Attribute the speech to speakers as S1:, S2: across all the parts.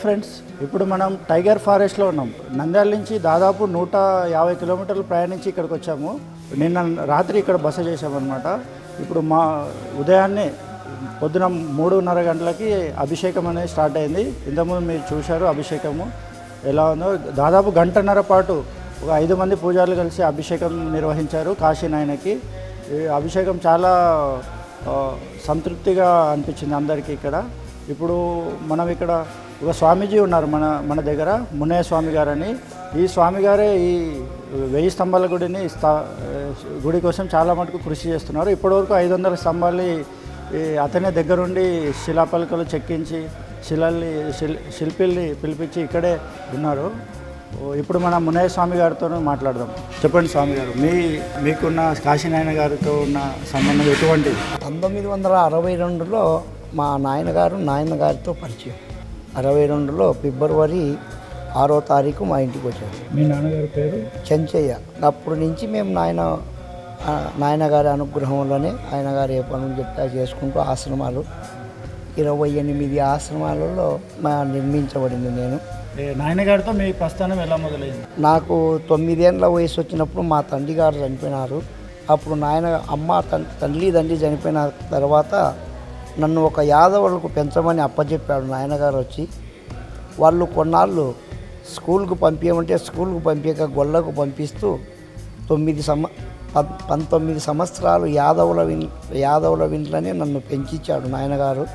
S1: Friends ఇప్పుడు మనం tiger ఫారెస్ట్లో ఉన్నాం నంద్యాల నుంచి దాదాపు నూట యాభై కిలోమీటర్లు ప్రయాణించి ఇక్కడికి వచ్చాము నిన్న రాత్రి ఇక్కడ బస చేసామన్నమాట ఇప్పుడు మా ఉదయాన్నే పొద్దున మూడున్నర గంటలకి అభిషేకం అనేది స్టార్ట్ అయింది ఇంతకుముందు మీరు చూశారు అభిషేకము ఎలా ఉందో దాదాపు గంటన్నర పాటు ఒక ఐదు మంది పూజారులు కలిసి అభిషేకం నిర్వహించారు కాశీ నాయనకి ఈ అభిషేకం చాలా ఆ, సంతృప్తిగా అనిపించింది అందరికీ ఇక్కడ ఇప్పుడు మనం ఇక్కడ ఒక స్వామీజీ ఉన్నారు మన మన దగ్గర మునయ్య స్వామి గారని ఈ స్వామి గారే ఈ వెయ్యి స్తంభాల గుడిని స్థా గుడి కోసం చాలా మటుకు కృషి చేస్తున్నారు ఇప్పటివరకు ఐదు వందల స్తంభాలు ఈ అతనే దగ్గరుండి శిలాపలకలు చెక్కించి శిలల్ని శిల్ శిల్పిల్ని పిలిపించి ఇక్కడే ఉన్నారు ఓ, ఇప్పుడు మనం మునయ్య స్వామి గారితో మాట్లాడదాం చెప్పండి స్వామి గారు మీ మీకున్న కాశీనాయన గారితో ఉన్న సంబంధం ఎటువంటిది
S2: పంతొమ్మిది వందల అరవై రెండులో మా నాయనగారు నాయనగారితో పరిచయం అరవై రెండులో ఫిబ్రవరి ఆరో తారీఖు మా ఇంటికి వచ్చారు
S1: మీ నాన్నగారి పేరు
S2: చెంచయ్య అప్పటి నుంచి మేము నాయన ఆ, నాయనగారి అనుగ్రహంలోనే ఆయన గారు ఏ పనులు చెప్తా చేసుకుంటూ ఆశ్రమాలు ఇరవై ఎనిమిది ఆశ్రమాలలో మా నిర్మించబడింది నేను
S1: ఏ, నాయనగారితో మీ ప్రస్థానం ఎలా మొదలైంది
S2: నాకు తొమ్మిదేళ్ళ వయసు వచ్చినప్పుడు మా తండ్రి గారు చనిపోయినారు అప్పుడు నాయన అమ్మ తన్ తల్లి తండ్రి చనిపోయిన తర్వాత నన్ను ఒక యాదవులకు పెంచమని అప్పచెప్పాడు నాయనగారు వచ్చి వాళ్ళు కొన్నాళ్ళు స్కూల్కు పంపించమంటే స్కూల్కు పంపించక గొల్లకు పంపిస్తూ తొమ్మిది సమ పం- పంతొమ్మిది సంవత్సరాలు యాదవుల విన్ యాదవుల వింట్లోనే నన్ను పెంచిచ్చాడు నాయనగారు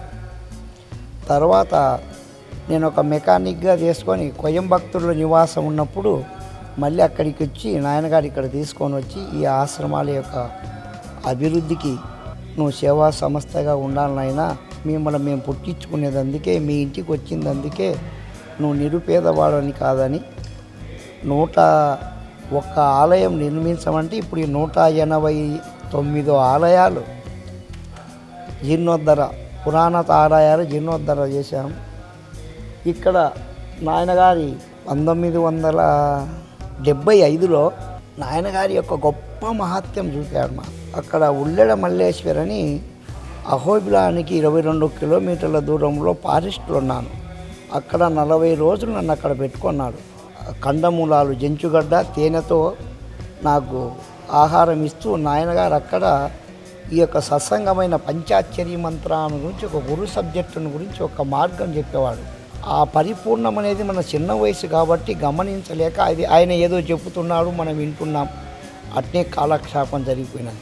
S2: తర్వాత నేను ఒక మెకానిక్గా చేసుకొని కొయంబత్తూరులో నివాసం ఉన్నప్పుడు మళ్ళీ అక్కడికి వచ్చి నాయనగారు ఇక్కడ తీసుకొని వచ్చి ఈ ఆశ్రమాల యొక్క అభివృద్ధికి నువ్వు సేవా సంస్థగా ఉండాలి నాయనా మిమ్మల్ని మేము పుట్టించుకునేది అందుకే మీ ఇంటికి వచ్చింది అందుకే నువ్వు నిరుపేదవాడని కాదని నూట ఒక్క ఆలయం నిర్మించమంటే ఇప్పుడు ఈ నూట ఎనభై తొమ్మిదో ఆలయాలు జీర్ణోద్ధర పురాణ ఆలయాలు జీర్ణోద్ధర చేశాం ఇక్కడ నాయనగారి పంతొమ్మిది వందల డెబ్బై ఐదులో నాయనగారి యొక్క గొప్ప మహత్యం చూపాడు మా అక్కడ ఉల్లెడ మల్లేశ్వరని అహోబిలానికి ఇరవై రెండు కిలోమీటర్ల దూరంలో ఫారెస్ట్లో ఉన్నాను అక్కడ నలభై రోజులు నన్ను అక్కడ పెట్టుకున్నాడు కండమూలాలు జంచుగడ్డ తేనెతో నాకు ఆహారం ఇస్తూ నాయనగారు అక్కడ ఈ యొక్క సత్సంగమైన పంచాచర్య మంత్రాన్ని గురించి ఒక గురు సబ్జెక్టును గురించి ఒక మార్గం చెప్పేవాడు ఆ పరిపూర్ణం అనేది మన చిన్న వయసు కాబట్టి గమనించలేక అది ఆయన ఏదో చెబుతున్నాడు మనం వింటున్నాం అట్నే కాలక్షేపం జరిగిపోయినది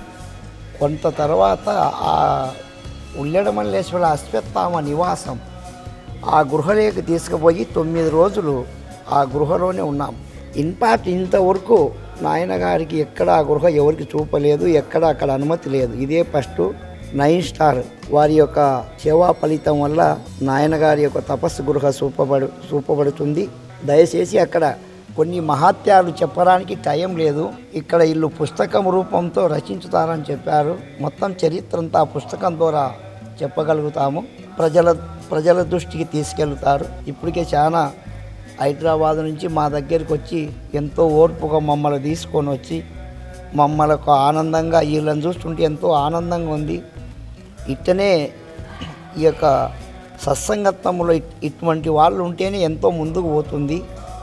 S2: కొంత తర్వాత ఆ ఉల్లెడమల్లేశ్వర అశ్వత్థామ నివాసం ఆ గృహలోకి తీసుకుపోయి తొమ్మిది రోజులు ఆ గృహలోనే ఉన్నాం ఇన్ఫాక్ట్ ఇంతవరకు నాయనగారికి ఎక్కడ ఆ గృహ ఎవరికి చూపలేదు ఎక్కడ అక్కడ అనుమతి లేదు ఇదే ఫస్ట్ నైన్ స్టార్ వారి యొక్క సేవా ఫలితం వల్ల నాయనగారి యొక్క తపస్సు గృహ చూపబడు చూపబడుతుంది దయచేసి అక్కడ కొన్ని మహాత్యాలు చెప్పడానికి టైం లేదు ఇక్కడ ఇల్లు పుస్తకం రూపంతో రచించుతారని చెప్పారు మొత్తం చరిత్ర అంతా ఆ పుస్తకం ద్వారా చెప్పగలుగుతాము ప్రజల ప్రజల దృష్టికి తీసుకెళ్తారు ఇప్పటికే చాలా హైదరాబాద్ నుంచి మా దగ్గరికి వచ్చి ఎంతో ఓర్పుగా మమ్మల్ని తీసుకొని వచ్చి మమ్మల్ని ఆనందంగా వీళ్ళని చూస్తుంటే ఎంతో ఆనందంగా ఉంది ఇట్టనే ఈ యొక్క సత్సంగత్వంలో ఇట్- ఇటువంటి వాళ్ళు ఉంటేనే ఎంతో ముందుకు పోతుంది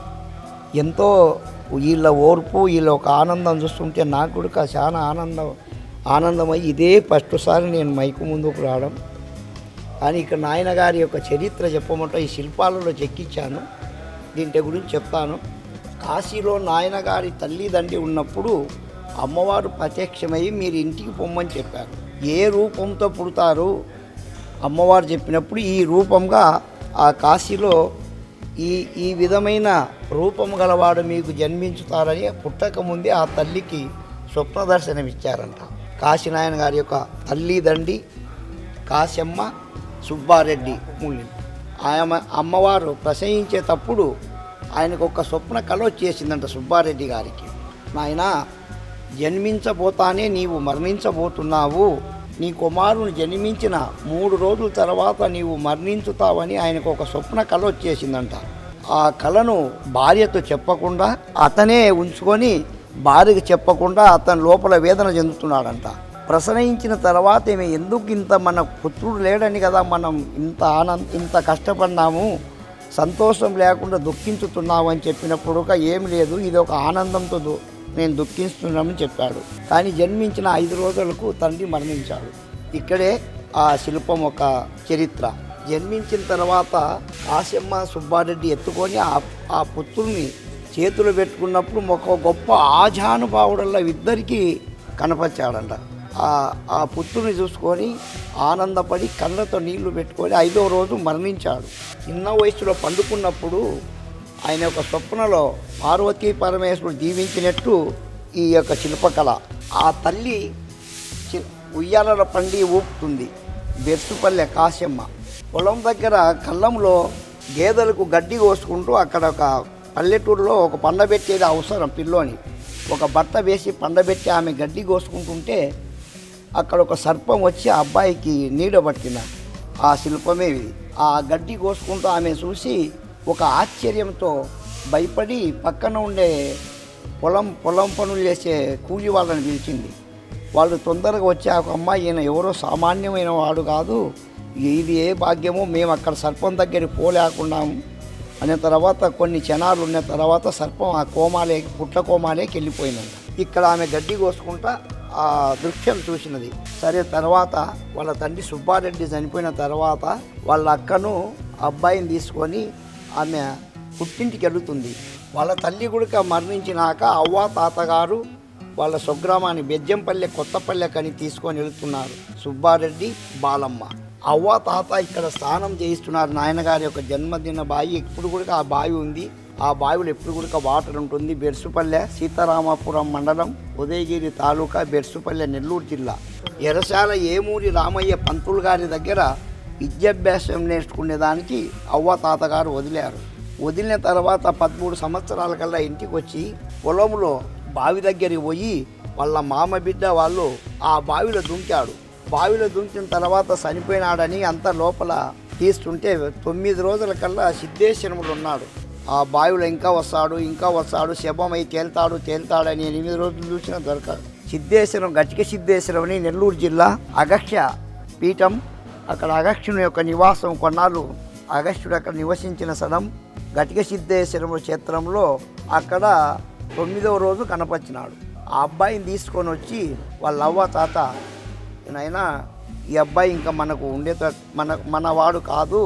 S2: ఎంతో వీళ్ళ ఓర్పు వీళ్ళ ఒక ఆనందం చూస్తుంటే నాకు కూడా చాలా ఆనందం ఆనందమై ఇదే ఫస్ట్ సారి నేను మైకు ముందుకు రావడం కానీ ఇక్కడ నాయన గారి యొక్క చరిత్ర చెప్పమంటే ఈ శిల్పాలలో చెక్కించాను దీంటి గురించి చెప్తాను కాశీలో నాయన గారి తల్లిదండ్రి ఉన్నప్పుడు అమ్మవారు ప్రత్యక్షమై మీరు ఇంటికి పొమ్మని చెప్పారు ఏ రూపంతో పుడతారు అమ్మవారు చెప్పినప్పుడు ఈ రూపంగా ఆ కాశీలో ఈ ఈ విధమైన రూపం గలవాడు మీకు జన్మించుతారని పుట్టక ముందే ఆ తల్లికి స్వప్న దర్శనం ఇచ్చారంట కాశీనాయన గారి యొక్క తల్లిదండ్రి కాశమ్మ సుబ్బారెడ్డి ముల్లి ఆమె అమ్మవారు ప్రసవించేటప్పుడు ఆయనకు ఒక స్వప్న కళ వచ్చేసిందంట సుబ్బారెడ్డి గారికి నాయన జన్మించబోతానే నీవు మరణించబోతున్నావు నీ కుమారుని జన్మించిన మూడు రోజుల తర్వాత నీవు మరణించుతావని ఆయనకు ఒక స్వప్న కళ వచ్చేసిందంట ఆ కళను భార్యతో చెప్పకుండా అతనే ఉంచుకొని భార్యకు చెప్పకుండా అతను లోపల వేదన చెందుతున్నాడంట ప్రసవించిన తర్వాత ఈమె ఎందుకు ఇంత మన పుత్రుడు లేడని కదా మనం ఇంత ఆనంద ఇంత కష్టపడినాము సంతోషం లేకుండా దుఃఖించుతున్నామని చెప్పినప్పుడు ఒక ఏం లేదు ఇది ఒక ఆనందంతో దు- నేను దుఃఖిస్తున్నామని చెప్పాడు కానీ జన్మించిన ఐదు రోజులకు తండ్రి మరణించాడు ఇక్కడే ఆ శిల్పం ఒక చరిత్ర జన్మించిన తర్వాత కాశమ్మ సుబ్బారెడ్డి ఎత్తుకొని ఆ ఆ పుత్రుని చేతులు పెట్టుకున్నప్పుడు ఒక గొప్ప ఆజానుభావుడల్లా ఇద్దరికీ కనపరిచాడంట ఆ ఆ పుత్రుని చూసుకొని ఆనందపడి కళ్ళతో నీళ్లు పెట్టుకొని ఐదో రోజు మరణించాడు చిన్న వయసులో పండుకున్నప్పుడు ఆయన యొక్క స్వప్నలో పార్వతీ పరమేశ్వరుడు దీవించినట్టు ఈ యొక్క శిల్పకళ ఆ తల్లి చి- ఉయ్యాలలో పండి ఊపుతుంది బెర్సుపల్లె కాశమ్మ పొలం దగ్గర కళ్ళంలో గేదెలకు గడ్డి కోసుకుంటూ అక్కడ ఒక పల్లెటూరులో ఒక పండబెట్టేది అవసరం పిల్లోని ఒక బట్ట వేసి పండబెట్టి ఆమె గడ్డి కోసుకుంటుంటే అక్కడ ఒక సర్పం వచ్చి ఆ అబ్బాయికి నీడ పట్టిన ఆ శిల్పమే ఇది ఆ గడ్డి కోసుకుంటూ ఆమె చూసి ఒక ఆశ్చర్యంతో భయపడి పక్కన ఉండే పొలం పొలం పనులు చేసే కూలి వాళ్ళని పిలిచింది వాళ్ళు తొందరగా వచ్చి ఆ అమ్మాయి ఈయన ఎవరో సామాన్యమైన వాడు కాదు ఇది ఏ భాగ్యమో మేము అక్కడ సర్పం దగ్గరికి పోలేకున్నాము అనే తర్వాత కొన్ని క్షణాలు ఉన్న తర్వాత సర్పం ఆ కోమాలే పుట్ల కోమాలేకి వెళ్ళిపోయిందంట ఇక్కడ ఆమె గడ్డి కోసుకుంటా ఆ దృశ్యం చూసినది సరే తర్వాత వాళ్ళ తండ్రి సుబ్బారెడ్డి చనిపోయిన తర్వాత వాళ్ళ అక్కను అబ్బాయిని తీసుకొని ఆమె పుట్టింటికి వెళుతుంది వాళ్ళ తల్లి కూడా మరణించినాక అవ్వ తాతగారు వాళ్ళ స్వగ్రామాన్ని బెజ్జంపల్లె కొత్తపల్లె కని తీసుకొని వెళుతున్నారు సుబ్బారెడ్డి బాలమ్మ అవ్వ తాత ఇక్కడ స్నానం చేయిస్తున్నారు నాయనగారి యొక్క జన్మదిన బావి ఇప్పుడు కూడా ఆ బావి ఉంది ఆ బావిలో ఎప్పుడు కూడా వాటర్ ఉంటుంది బెర్సుపల్లె సీతారామపురం మండలం ఉదయగిరి తాలూకా బెర్సుపల్లె నెల్లూరు జిల్లా ఎరసాల ఏమూరి రామయ్య పంతులు గారి దగ్గర విద్యాభ్యాసం నేర్చుకునేదానికి అవ్వ తాతగారు వదిలారు వదిలిన తర్వాత పదమూడు సంవత్సరాల కల్లా ఇంటికి వచ్చి పొలంలో బావి దగ్గరికి పోయి వాళ్ళ మామ బిడ్డ వాళ్ళు ఆ బావిలో దుంకాడు బావిలో దుంకిన తర్వాత చనిపోయినాడని అంత లోపల తీస్తుంటే తొమ్మిది రోజుల కల్లా సిద్ధేశ్వరముడు ఉన్నాడు ఆ బావిలో ఇంకా వస్తాడు ఇంకా వస్తాడు శబమై తేల్తాడు తేల్తాడని ఎనిమిది రోజులు చూసినా దొరకదు సిద్ధేశ్వరం గట్టిక సిద్ధేశ్వరం అని నెల్లూరు జిల్లా అగస్త్య పీఠం అక్కడ అగస్త్యుని యొక్క నివాసం కొన్నాళ్ళు అగస్త్యుడు అక్కడ నివసించిన స్థలం గటిక సిద్ధేశ్వరం క్షేత్రంలో అక్కడ తొమ్మిదవ రోజు కనపరిచినాడు ఆ అబ్బాయిని తీసుకొని వచ్చి వాళ్ళ అవ్వ తాత నాయనా ఈ అబ్బాయి ఇంకా మనకు ఉండే మన మనవాడు కాదు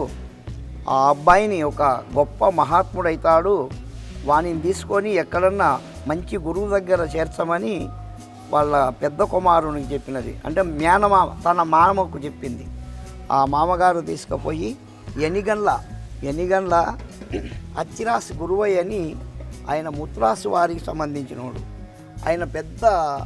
S2: ఆ అబ్బాయిని ఒక గొప్ప మహాత్ముడు అవుతాడు వానిని తీసుకొని ఎక్కడన్నా మంచి గురువు దగ్గర చేర్చమని వాళ్ళ పెద్ద కుమారునికి చెప్పినది అంటే మేనమామ తన మామకు చెప్పింది ఆ మామగారు తీసుకుపోయి ఎనిగన్ల ఎనిగన్ల అచ్చిరాసి గురువయ్య అని ఆయన ముత్రాసు వారికి సంబంధించినవాడు ఆయన పెద్ద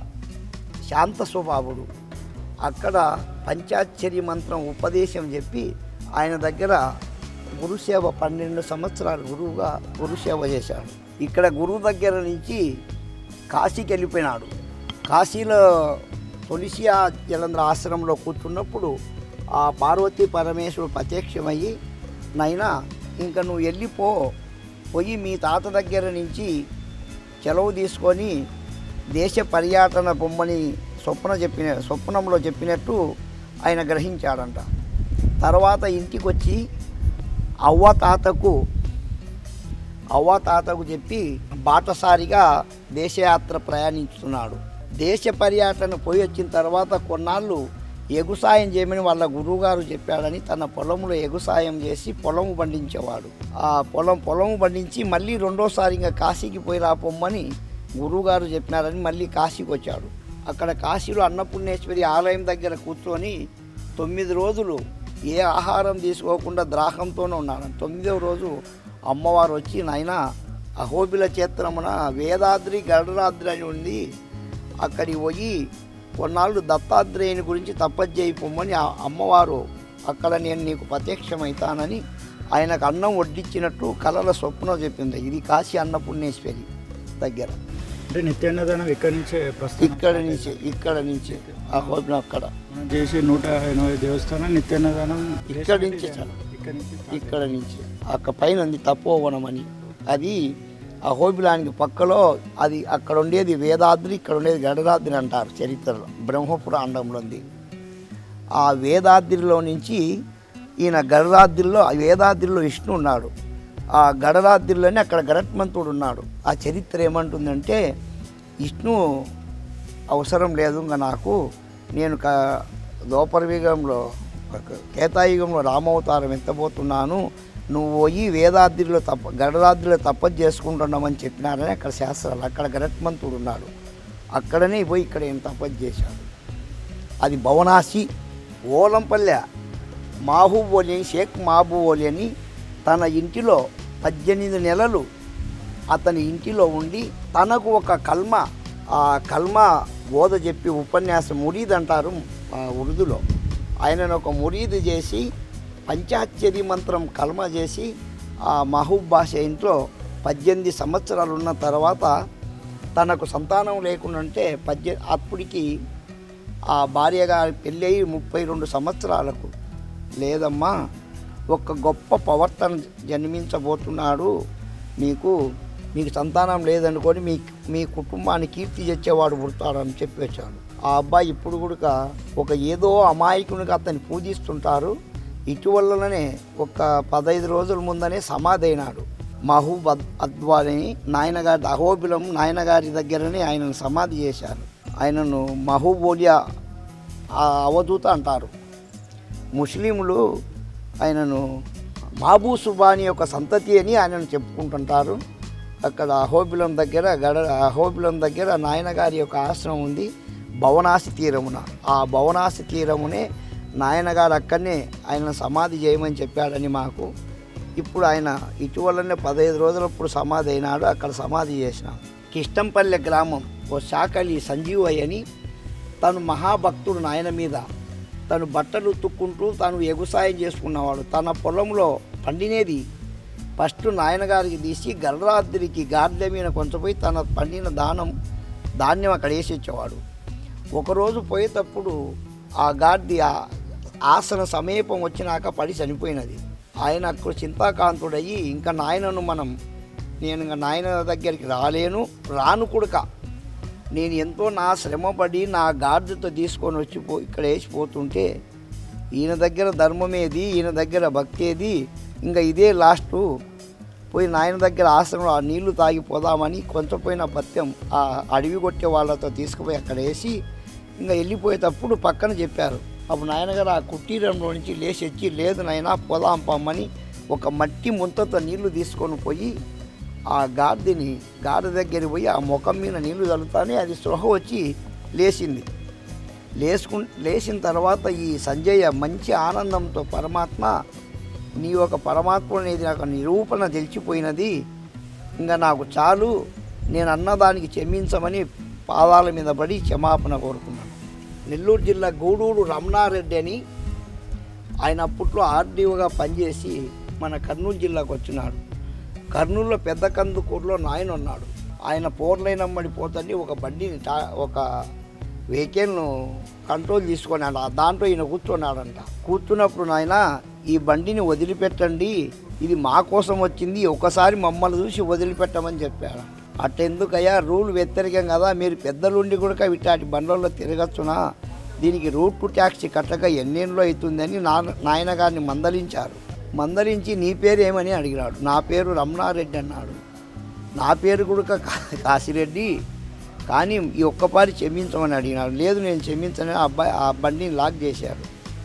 S2: శాంత స్వభావుడు అక్కడ పంచాక్షరి మంత్రం ఉపదేశం చెప్పి ఆయన దగ్గర గురుసేవ పన్నెండు సంవత్సరాలు గురువుగా గురుసేవ చేశాడు ఇక్కడ గురువు దగ్గర నుంచి కాశీకి వెళ్ళిపోయినాడు కాశీలో తులసి ఆ జలంధ్ర ఆశ్రమంలో కూర్చున్నప్పుడు ఆ పార్వతీ పరమేశ్వరుడు ప్రత్యక్షమయ్యి నైనా ఇంకా నువ్వు వెళ్ళిపో పోయి మీ తాత దగ్గర నుంచి సెలవు తీసుకొని దేశ పర్యటన బొమ్మని స్వప్న చెప్పిన స్వప్నంలో చెప్పినట్టు ఆయన గ్రహించాడంట తర్వాత ఇంటికి వచ్చి అవ్వ తాతకు అవ్వ తాతకు చెప్పి బాటసారిగా దేశయాత్ర ప్రయాణిస్తున్నాడు దేశ పర్యటన పోయి వచ్చిన తర్వాత కొన్నాళ్ళు ఎగుసాయం చేయమని వాళ్ళ గురువుగారు చెప్పాడని తన పొలంలో ఎగుసాయం చేసి పొలము పండించేవాడు ఆ పొలం పొలము పండించి మళ్ళీ రెండోసారి ఇంకా కాశీకి పోయి రాపొమ్మని గురువుగారు చెప్పినారని మళ్ళీ కాశీకి వచ్చాడు అక్కడ కాశీలో అన్నపూర్ణేశ్వరి ఆలయం దగ్గర కూర్చొని తొమ్మిది రోజులు ఏ ఆహారం తీసుకోకుండా ద్రాహంతోనే ఉన్నాడు తొమ్మిదవ రోజు అమ్మవారు వచ్చి నాయన అహోబిల క్షేత్రమున వేదాద్రి గరుడాద్రి అని ఉంది అక్కడికి పోయి కొన్నాళ్ళు దత్తాత్రేయుని గురించి తపస్సు పొమ్మని ఆ అమ్మవారు అక్కడ నేను నీకు ప్రత్యక్షమవుతానని ఆయనకు అన్నం వడ్డించినట్టు కలల స్వప్నం చెప్పింది ఇది కాశీ అన్నపూర్ణేశ్వరి దగ్గర
S1: అంటే నిత్యాన్నదానం ఇక్కడి నుంచే ప్రస్తుతం
S2: ఇక్కడ నుంచి ఇక్కడ నుంచి అహోబిల అక్కడ
S1: మనం చేసి నూట ఎనభై దేవస్థానం నిత్యాన్నదానం
S2: ఇక్కడి నుంచే చాలా.
S1: ఇక్కడ నుంచి
S2: ఇక్కడ నుంచి అక్కడ పైన ఉంది తపోవనం అని అది అహోబిలానికి పక్కలో అది అక్కడ ఉండేది వేదాద్రి ఇక్కడ ఉండేది గడరాద్రి అంటారు చరిత్రలో బ్రహ్మపురాండంలో ఉంది ఆ వేదాద్రిలో నుంచి ఈయన గడరాద్రిలో ఆ వేదాద్రిలో విష్ణు ఉన్నాడు ఆ గడరాద్రిలోనే అక్కడ గరత్మంతుడు ఉన్నాడు ఆ చరిత్ర ఏమంటుందంటే విష్ణు అవసరం లేదు ఇంకా నాకు నేను క దోపరయుగంలో కేతాయుగంలో రామవతారం ఎత్తబోతున్నాను నువ్వు పోయి వేదాద్రిలో తప్ప గడరాద్రిలో తప్ప చేసుకుంటున్నామని చెప్పినారని అక్కడ శాస్త్రాలు అక్కడ గరత్మంతుడు ఉన్నాడు అక్కడనే పోయి ఇక్కడ ఏం తపస్సు చేశాడు అది భవనాసి ఓలంపల్లె మాహూబోలి షేక్ మహబూబోలి అని తన ఇంటిలో పద్దెనిమిది నెలలు అతని ఇంటిలో ఉండి తనకు ఒక కల్మ ఆ కల్మ బోధ చెప్పి ఉపన్యాసం మురీద్ అంటారు ఆ ఉర్దూలో ఆయనను ఒక మురీదు చేసి పంచాక్షరి మంత్రం కల్మ చేసి ఆ మహబూబ్ భాష ఇంట్లో పద్దెనిమిది సంవత్సరాలు ఉన్న తర్వాత తనకు సంతానం లేకుండాంటే పద్దె అప్పటికి ఆ భార్య గారి పెళ్ళి అయి ముప్పై రెండు సంవత్సరాలకు లేదమ్మా ఒక గొప్ప ప్రవర్తన జన్మించబోతున్నాడు మీకు మీకు సంతానం లేదనుకొని మీ మీ కుటుంబాన్ని కీర్తి తెచ్చేవాడు పుడతాడని చెప్పి వచ్చాడు ఆ అబ్బాయి ఇప్పుడు కూడా ఒక ఏదో అమాయకునిగా అతన్ని పూజిస్తుంటారు ఇటీవలనే ఒక పదహైదు రోజుల ముందనే సమాధి అయినాడు మహబూబ్ అద్ అద్వాని నాయనగారి అహోబిలం నాయనగారి దగ్గరనే ఆయనను సమాధి చేశారు ఆయనను మహబూబోలియా ఆ అవధూత అంటారు ముస్లింలు ఆయనను మాబూ సుబాని యొక్క సంతతి అని ఆయనను చెప్పుకుంటుంటారు అక్కడ అహోబిలం దగ్గర గడ అహోబిలం దగ్గర నాయనగారి యొక్క ఆశ్రమం ఉంది భవనాసి తీరమున ఆ భవనాసి తీరమునే నాయనగారు అక్కడనే ఆయన సమాధి చేయమని చెప్పాడని మాకు ఇప్పుడు ఆయన ఇటీవలనే పదహైదు రోజులప్పుడు సమాధి అయినాడు అక్కడ సమాధి చేసినాం కిష్టంపల్లె గ్రామం ఓ శాకలి సంజీవయ్య అని తను మహాభక్తుడు నాయన మీద తను బట్టలు ఉతుక్కుంటూ తను ఎగుసాయం చేసుకున్నవాడు తన పొలంలో పండినేది ఫస్ట్ నాయనగారికి తీసి గల్రాద్రికి గార్డె మీద కొంచెపోయి తన పండిన దానం ధాన్యం అక్కడ వేసి ఇచ్చేవాడు ఒకరోజు పోయేటప్పుడు ఆ గార్ది ఆ ఆసన సమీపం వచ్చినాక పడి చనిపోయినది ఆయన అక్కడ చింతాకాంతుడయ్యి ఇంకా నాయనను మనం నేను ఇంకా నాయన దగ్గరికి రాలేను రాను కుడక నేను ఎంతో నా శ్రమపడి నా గార్డుతో తీసుకొని వచ్చి పో ఇక్కడ వేసిపోతుంటే ఈయన దగ్గర ధర్మమేది ఈయన దగ్గర భక్తి ఏది ఇంకా ఇదే లాస్ట్ పోయి నాయన దగ్గర ఆశ్రమంలో ఆ నీళ్లు తాగి పోదామని కొంచెం పోయిన పత్యం ఆ అడవి కొట్టే వాళ్ళతో తీసుకుపోయి అక్కడ వేసి ఇంకా వెళ్ళిపోయేటప్పుడు పక్కన చెప్పారు అప్పుడు నాయనగారు ఆ కుటీరంలో నుంచి లేచి వచ్చి లేదు నాయన పోదాం పమ్మని ఒక మట్టి ముంతతో నీళ్లు తీసుకొని పోయి ఆ గాడిని గాడి దగ్గరికి పోయి ఆ ముఖం మీద నీళ్లు చల్లుతానే అది స్పృహ వచ్చి లేచింది లేచుకు లేచిన తర్వాత ఈ సంజయ్య మంచి ఆనందంతో పరమాత్మ నీ ఒక పరమాత్మ అనేది నాకు నిరూపణ తెలిసిపోయినది ఇంకా నాకు చాలు నేను అన్నదానికి క్షమించమని పాదాల మీద పడి క్షమాపణ కోరుకున్నాను నెల్లూరు జిల్లా గూడూరు రమణారెడ్డి అని ఆయన అప్పట్లో ఆర్డీఓగా పనిచేసి మన కర్నూలు జిల్లాకు వచ్చినాడు కర్నూలులో పెద్ద కందుకూరులో నాయన ఉన్నాడు ఆయన పోర్లైనమ్మడి పోతండి ఒక బండిని టా ఒక వెహికల్ను కంట్రోల్ తీసుకున్నాడు ఆ దాంట్లో ఈయన కూర్చున్నాడంట కూర్చున్నప్పుడు నాయన ఈ బండిని వదిలిపెట్టండి ఇది మా కోసం వచ్చింది ఒకసారి మమ్మల్ని చూసి వదిలిపెట్టమని చెప్పాడు అట్టెందుకయ్యా రూల్ వ్యతిరేకం కదా మీరు పెద్దలుండి కూడా ఇట్లాంటి బండ్లలో తిరగచ్చునా దీనికి రూట్ ట్యాక్సీ కట్టక ఎన్నేళ్ళు అవుతుందని నా నాయన గారిని మందలించారు మందలించి నీ పేరు ఏమని అడిగినాడు నా పేరు రమణారెడ్డి అన్నాడు నా పేరు కూడా కా- కాశీరెడ్డి కానీ ఈ ఒక్కపారి క్షమించమని అడిగినాడు లేదు నేను క్షమించని ఆ అబ్బాయి ఆ బండిని లాక్ చేశాడు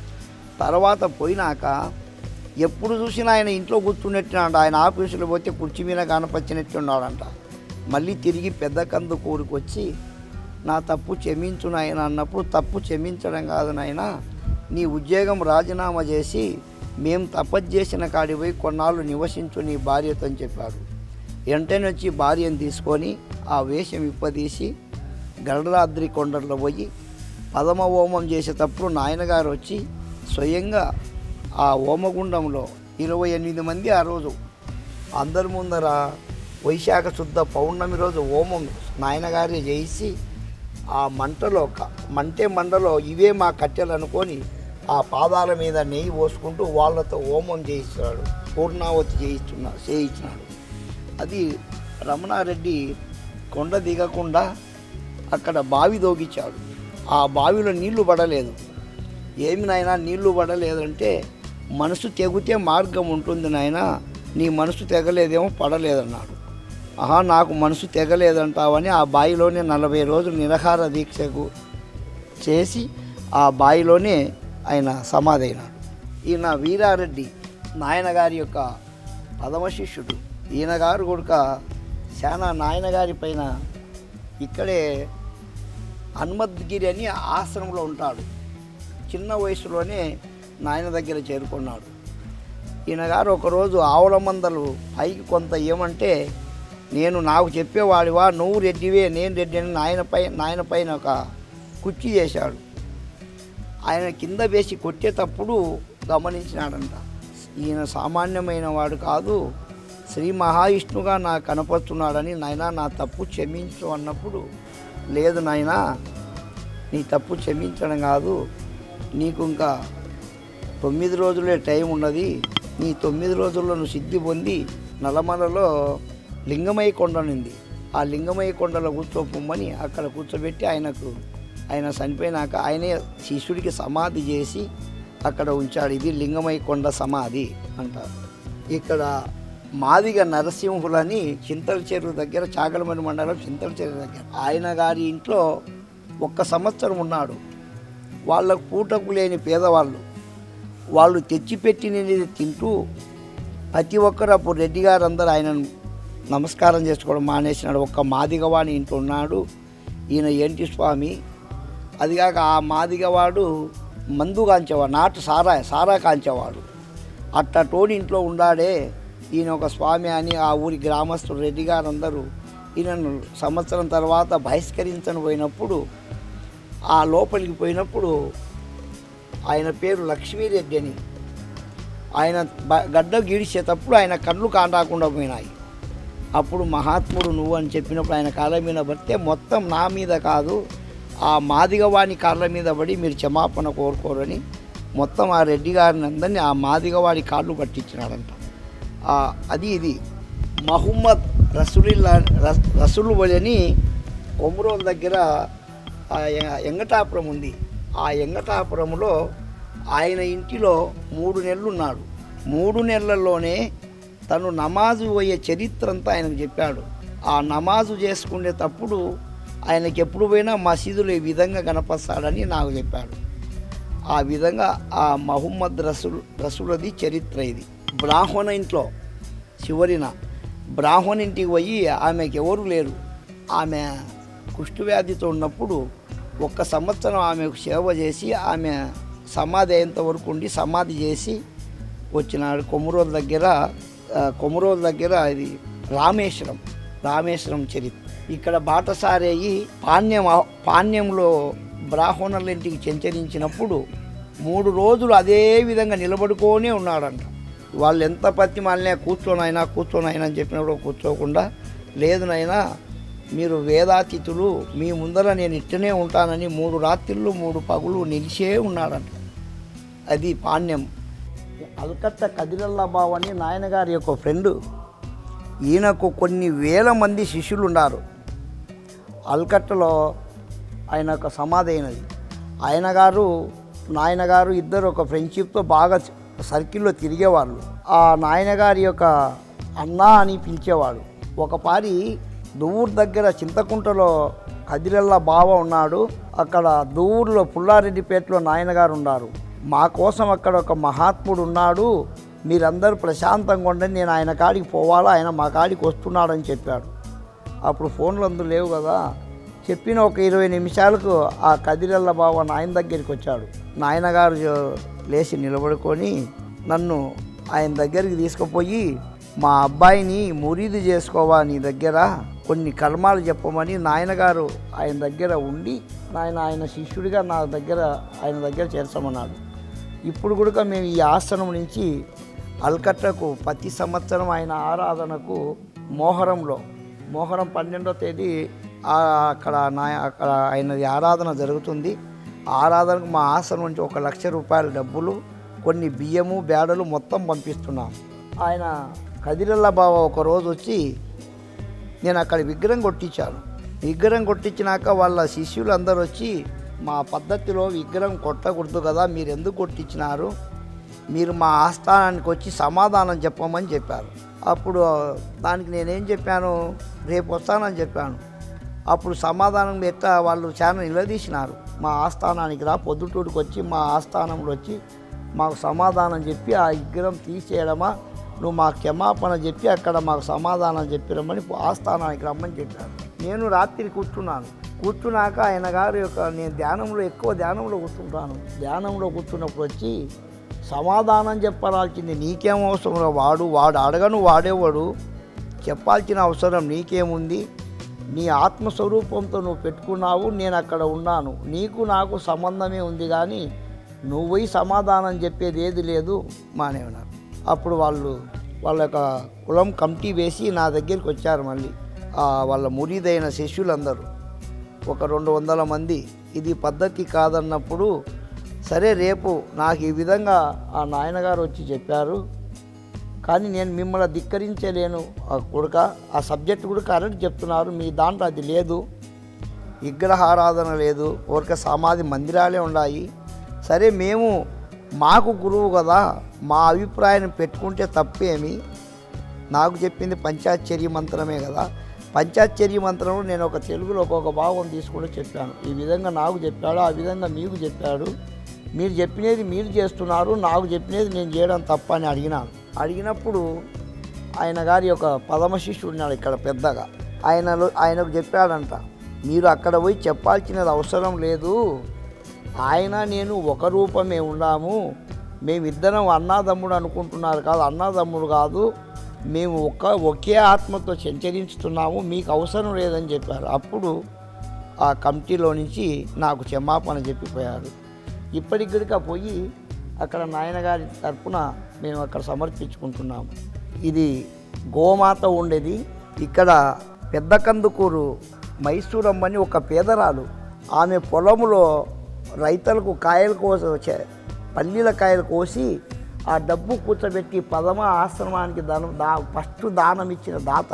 S2: తర్వాత పోయినాక ఎప్పుడు చూసినా ఆయన ఇంట్లో కూర్చున్నట్టున్నాడు ఆయన ఆఫీసులో పోతే కుర్చీ మీద కనపచ్చినట్టున్నాడంట మళ్ళీ తిరిగి పెద్ద కందు కూరికి వచ్చి నా తప్పు క్షమించు నాయన అన్నప్పుడు తప్పు క్షమించడం కాదు నాయన నీ ఉద్యోగం రాజీనామా చేసి మేము తపస్సు చేసిన కాడి పోయి కొన్నాళ్ళు నివసించు నీ భార్యతో అని చెప్పాడు వెంటనే వచ్చి భార్యను తీసుకొని ఆ వేషం ఇప్పదీసి గరుడాద్రి కొండల్లో పోయి పదమ హోమం చేసేటప్పుడు నాయనగారు వచ్చి స్వయంగా ఆ హోమగుండంలో ఇరవై ఎనిమిది మంది ఆ రోజు అందరి ముందర వైశాఖ శుద్ధ పౌర్ణమి రోజు హోమం నాయనగారే చేసి ఆ మంటలో క- మంటే మంటలో ఇవే మా కట్టెలు అనుకొని ఆ పాదాల మీద నెయ్యి పోసుకుంటూ వాళ్ళతో హోమం చేయిస్తున్నాడు పూర్ణావతి చేయిస్తున్నా చేయించినాడు అది రమణారెడ్డి కొండ దిగకుండా అక్కడ బావి దోగించాడు ఆ బావిలో నీళ్లు పడలేదు ఏమి నాయనా నీళ్లు పడలేదంటే మనసు తెగితే మార్గం ఉంటుంది నాయన నీ మనసు తెగలేదేమో పడలేదన్నాడు ఆహా నాకు మనసు తెగలేదంటావని ఆ బావిలోనే నలభై రోజులు నిరహార దీక్షకు చేసి ఆ బావిలోనే ఆయన సమాధి అయినాడు ఈయన వీరారెడ్డి నాయనగారి యొక్క పదమ శిష్యుడు ఈయన గారు కూడా చాలా నాయనగారి పైన ఇక్కడే హనుమద్గిరి అని ఆశ్రమంలో ఉంటాడు చిన్న వయసులోనే నాయన దగ్గర చేరుకున్నాడు ఈయన గారు ఒకరోజు ఆవుల మందలు పైకి కొంత ఏమంటే నేను నాకు చెప్పేవాడివా నువ్వు రెడ్డివే నేను రెడ్డి అని నాయనపై నాయన పైన ఒక కుర్చీ చేశాడు ఆయన కింద వేసి కొట్టేటప్పుడు గమనించినాడంట ఈయన సామాన్యమైన వాడు కాదు శ్రీ మహావిష్ణుగా నాకు కనపడుతున్నాడని నాయనా నా తప్పు క్షమించు అన్నప్పుడు లేదు నాయనా నీ తప్పు క్షమించడం కాదు నీకు ఇంకా తొమ్మిది రోజులే టైం ఉన్నది నీ తొమ్మిది రోజుల్లో నువ్వు సిద్ధి పొంది నల్లమలలో లింగమయ్య కొండ ఉంది ఆ లింగమయ్య కొండలో కూర్చోపొమ్మని అక్కడ కూర్చోబెట్టి ఆయనకు ఆయన చనిపోయినాక ఆయనే శిష్యుడికి సమాధి చేసి అక్కడ ఉంచాడు ఇది లింగమయ్య కొండ సమాధి అంటారు ఇక్కడ మాదిగ నరసింహులని చింతల చెరువు దగ్గర చాగలమణి మండలం చింతల చెరువు దగ్గర ఆయన గారి ఇంట్లో ఒక్క సంవత్సరం ఉన్నాడు వాళ్ళకు పూటకు లేని పేదవాళ్ళు వాళ్ళు తెచ్చిపెట్టినది తింటూ ప్రతి ఒక్కరు అప్పుడు రెడ్డి గారు అందరూ ఆయనను నమస్కారం చేసుకోవడం మానేసినాడు ఒక్క మాదిగవాణి ఇంట్లో ఉన్నాడు ఈయన ఏంటి స్వామి అదిగాక ఆ మాదిగవాడు మందు కాంచేవాడు నాటు సారా సారా కాంచేవాడు అట్ట టోని ఇంట్లో ఉండాడే ఈయన ఒక స్వామి అని ఆ ఊరి గ్రామస్తులు రెడ్డి గారు అందరూ ఈయనను సంవత్సరం తర్వాత బహిష్కరించని పోయినప్పుడు ఆ లోపలికి పోయినప్పుడు ఆయన పేరు లక్ష్మీరెడ్డి అని ఆయన బ- గడ్డ గీడిచేటప్పుడు ఆయన కళ్ళు కాంటాకుండా పోయినాయి అప్పుడు మహాత్ముడు నువ్వు అని చెప్పినప్పుడు ఆయన కాళ్ళ మీద పడితే మొత్తం నా మీద కాదు ఆ మాదిగవాణి కాళ్ళ మీద పడి మీరు క్షమాపణ కోరుకోరని మొత్తం ఆ రెడ్డి గారిని అందరినీ ఆ మాదిగవాడి కాళ్ళు పట్టించినాడంట ఆ, అది ఇది మహమ్మద్ రసూలిల్లా రస్ రసూలు అని కొమరోల్ దగ్గర ఆ ఎ- ఎంగటాపురం ఉంది ఆ ఎంగటాపురంలో ఆయన ఇంటిలో మూడు నెలలు ఉన్నాడు మూడు నెలల్లోనే తను నమాజు పోయే చరిత్ర అంతా ఆయనకు చెప్పాడు ఆ నమాజు చేసుకునేటప్పుడు ఆయనకి ఎప్పుడు పోయినా మసీదులో ఈ విధంగా కనపస్తాడని నాకు చెప్పాడు ఆ విధంగా ఆ మహమ్మద్ రసూల్ రసూలది చరిత్ర ఇది బ్రాహ్మణ ఇంట్లో చివరిన బ్రాహ్మణ ఇంటికి పోయి ఆమెకి ఎవరు లేరు ఆమె కుష్ఠవ్యాధితో ఉన్నప్పుడు ఒక్క సంవత్సరం ఆమెకు సేవ చేసి ఆమె సమాధి అయ్యేంత వరకు ఉండి సమాధి చేసి వచ్చినాడు కొమురోల దగ్గర ఆ, కొమురోల దగ్గర ఇది రామేశ్వరం రామేశ్వరం చరిత్ర ఇక్కడ బాటసారేయి పాణ్యం పాణ్యంలో బ్రాహ్మణుల ఇంటికి చెంచరించినప్పుడు మూడు రోజులు అదే విధంగా నిలబడుకొనే ఉన్నాడంట వాళ్ళు ఎంత పత్తి మాలినా కూర్చోనైనా కూర్చోనైనా అని చెప్పినప్పుడు కూర్చోకుండా లేదు నాయనా మీరు వేదాతిథులు మీ ముందర నేను ఇట్టనే ఉంటానని మూడు రాత్రిళ్ళు మూడు పగులు నిలిచే ఉన్నాడంట అది పాణ్యం అల్కట్ట కదిరల్లా బావు అని నాయనగారి యొక్క ఫ్రెండు ఈయనకు కొన్ని వేల మంది శిష్యులు ఉన్నారు అల్కట్టలో ఆయన ఒక సమాధి అయినది ఆయన గారు నాయన గారు ఇద్దరు ఒక ఫ్రెండ్షిప్తో బాగా సర్కిల్లో తిరిగేవాళ్ళు ఆ నాయనగారి యొక్క అన్నా అని పిలిచేవాడు ఒక పారి దువ్వూరు దగ్గర చింతకుంటలో కదిరెల్ల బావ ఉన్నాడు అక్కడ దువ్వూరులో పుల్లారెడ్డిపేటలో నాయనగారు ఉన్నారు మా కోసం అక్కడ ఒక మహాత్ముడు ఉన్నాడు మీరందరూ ప్రశాంతంగా ఉండండి నేను ఆయన కాడికి పోవాలా ఆయన మా కాడికి వస్తున్నాడని చెప్పాడు అప్పుడు ఫోన్లు అందు లేవు కదా చెప్పిన ఒక ఇరవై నిమిషాలకు ఆ కదిరెల్ల బావ నాయన దగ్గరికి వచ్చాడు నాయనగారు జో- లేచి నిలబడుకొని నన్ను ఆయన దగ్గరికి తీసుకుపోయి మా అబ్బాయిని మురీదు చేసుకోవా నీ దగ్గర కొన్ని కర్మాలు చెప్పమని నాయనగారు ఆయన దగ్గర ఉండి నాయన ఆయన శిష్యుడిగా నా దగ్గర ఆయన దగ్గర చేర్చమన్నాడు ఇప్పుడు కూడా మేము ఈ ఆశ్రమం నుంచి అల్కట్టకు ప్రతి సంవత్సరం ఆయన ఆరాధనకు మోహరంలో మోహరం పన్నెండో తేదీ ఆ అక్కడ నా అక్కడ ఆయనది ఆరాధన జరుగుతుంది ఆ ఆరాధనకు మా ఆశ్రమం నుంచి ఒక లక్ష రూపాయల డబ్బులు కొన్ని బియ్యము బేడలు మొత్తం పంపిస్తున్నాం ఆయన కదిరల్ల బావ ఒక రోజు వచ్చి నేను అక్కడ విగ్రహం కొట్టించాను విగ్రహం కొట్టించినాక వాళ్ళ శిష్యులు అందరూ వచ్చి మా పద్ధతిలో విగ్రహం కొట్టకూడదు కదా మీరు ఎందుకు కొట్టించినారు మీరు మా ఆస్థానానికి వచ్చి సమాధానం చెప్పమని చెప్పారు అప్పుడు దానికి నేనేం చెప్పాను రేపు వస్తానని చెప్పాను అప్పుడు సమాధానం ఎట్లా వాళ్ళు చాలా నిలదీసినారు మా ఆస్థానానికి రా పొద్దుటూరుకు వచ్చి మా ఆస్థానంలో వచ్చి మాకు సమాధానం చెప్పి ఆ విగ్రహం తీసేయడమా నువ్వు మా క్షమాపణ చెప్పి అక్కడ మాకు సమాధానం చెప్పిరమ్మని ఆస్థానానికి రమ్మని చెప్పారు నేను రాత్రి కూర్చున్నాను కూర్చున్నాక ఆయన గారి యొక్క నేను ధ్యానంలో ఎక్కువ ధ్యానంలో కూర్చుంటాను ధ్యానంలో కూర్చున్నప్పుడు వచ్చి సమాధానం చెప్పాల్సింది నీకేం అవసరం వాడు వాడు అడగను వాడేవాడు చెప్పాల్సిన అవసరం నీకేముంది నీ ఆత్మస్వరూపంతో నువ్వు పెట్టుకున్నావు నేను అక్కడ ఉన్నాను నీకు నాకు సంబంధమే ఉంది కానీ నువ్వు పోయి సమాధానం చెప్పేది ఏది లేదు మానేవన్నారు అప్పుడు వాళ్ళు వాళ్ళ యొక్క కులం కమిటీ వేసి నా దగ్గరికి వచ్చారు మళ్ళీ ఆ వాళ్ళ మురిదైన శిష్యులందరూ ఒక రెండు వందల మంది ఇది పద్ధతి కాదన్నప్పుడు సరే రేపు నాకు ఈ విధంగా ఆ నాయనగారు వచ్చి చెప్పారు కానీ నేను మిమ్మల్ని ధిక్కరించలేను ఆ కొడుక ఆ సబ్జెక్ట్ కూడా కరెక్ట్ చెప్తున్నారు మీ దాంట్లో అది లేదు విగ్రహారాధన లేదు ఊరిక సమాధి మందిరాలే ఉన్నాయి సరే మేము మాకు గురువు కదా మా అభిప్రాయం పెట్టుకుంటే తప్పేమి నాకు చెప్పింది పంచాచర్య మంత్రమే కదా పంచాచర్య మంత్రంలో నేను ఒక తెలుగులో ఒక్కొక్క భాగం తీసుకుంటూ చెప్పాను ఈ విధంగా నాకు చెప్పాడు ఆ విధంగా మీకు చెప్పాడు మీరు చెప్పినది మీరు చేస్తున్నారు నాకు చెప్పినది నేను చేయడం తప్ప అని అడిగినాను అడిగినప్పుడు ఆయన గారి ఒక పదమ శిష్యుడు ఉన్నాడు ఇక్కడ పెద్దగా ఆయనలో ఆయనకు చెప్పాడంట మీరు అక్కడ పోయి చెప్పాల్సినది అవసరం లేదు ఆయన నేను ఒక రూపమే ఉన్నాము మేమిద్దరం అన్నాదమ్ముడు అనుకుంటున్నారు కాదు అన్నాదమ్ముడు కాదు మేము ఒక ఒకే ఆత్మతో సంచరిస్తున్నాము మీకు అవసరం లేదని చెప్పారు అప్పుడు ఆ కమిటీలో నుంచి నాకు క్షమాపణ చెప్పిపోయారు ఇప్పటికిడిక పోయి అక్కడ నాయనగారి తరపున మేము అక్కడ సమర్పించుకుంటున్నాము ఇది గోమాత ఉండేది ఇక్కడ పెద్ద కందుకూరు మైసూరమ్మని ఒక పేదరాలు ఆమె పొలములో రైతులకు కాయలు కోస చే- పల్లీల కాయలు కోసి ఆ డబ్బు కూర్చోబెట్టి పదమ ఆశ్రమానికి దానం దా ఫస్ట్ దానం ఇచ్చిన దాత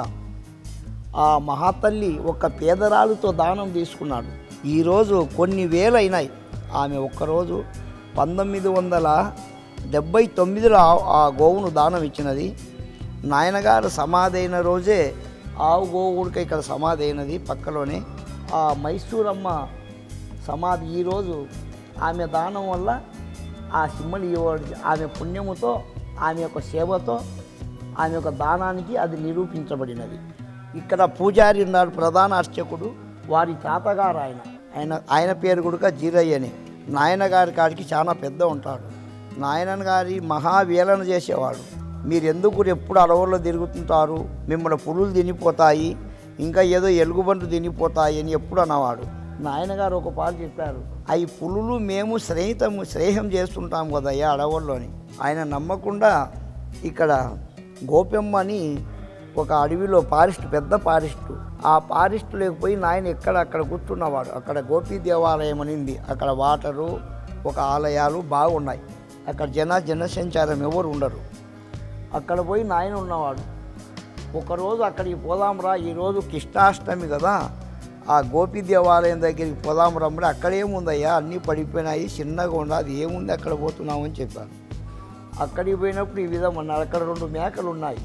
S2: ఆ మహాతల్లి ఒక పేదరాలుతో దానం తీసుకున్నాడు ఈరోజు కొన్ని వేలు అయినాయి ఆమె ఒక్కరోజు పంతొమ్మిది వందల డెబ్భై తొమ్మిదిలో ఆ- ఆ గోవును దానం ఇచ్చినది నాయనగారు సమాధి అయిన రోజే ఆవు గోవుడికి ఇక్కడ సమాధి అయినది పక్కలోనే ఆ మైసూరమ్మ సమాధి ఈరోజు ఆమె దానం వల్ల ఆ సింహలి ఇవ్వబడి ఆమె పుణ్యముతో ఆమె యొక్క సేవతో ఆమె యొక్క దానానికి అది నిరూపించబడినది ఇక్కడ పూజారి ఉన్నాడు ప్రధాన అర్చకుడు వారి తాతగారు ఆయన ఆయన ఆయన పేరు కూడా జీరయ్యని నాయన గారి కాడికి చాలా పెద్ద ఉంటాడు నాయన గారి మహావేలన చేసేవాడు మీరు ఎందుకు ఎప్పుడు అడవుల్లో తిరుగుతుంటారు మిమ్మల్ని పులులు తినిపోతాయి ఇంకా ఏదో ఎలుగుబంట్లు తినిపోతాయి అని ఎప్పుడు అన్నవాడు నాయనగారు ఒక పాట చెప్పారు అవి పులులు మేము స్నేహితము స్నేహం చేస్తుంటాం కదయ్యా అడవుల్లోని ఆయన నమ్మకుండా ఇక్కడ గోపెమ్మ అని ఒక అడవిలో పారిస్ట్ పెద్ద పారిస్టు ఆ పారిస్ట్ లేకపోయి నాయన ఎక్కడ అక్కడ కూర్చున్నవాడు అక్కడ గోపీ దేవాలయం అని ఉంది అక్కడ వాటరు ఒక ఆలయాలు బాగున్నాయి అక్కడ జన జనసంచారం ఎవరు ఉండరు అక్కడ పోయి నాయన ఉన్నవాడు ఒకరోజు అక్కడికి పోదాంరా ఈరోజు కృష్ణాష్టమి కదా ఆ గోపి దేవాలయం దగ్గరికి పోదాం రమ్మని అక్కడ ఏముందయ్యా అన్నీ పడిపోయినాయి చిన్నగా ఉంది అది ఏముంది అక్కడ పోతున్నామని చెప్పాను అక్కడికి పోయినప్పుడు ఈ విధంగా ఉన్నారు అక్కడ రెండు మేకలు ఉన్నాయి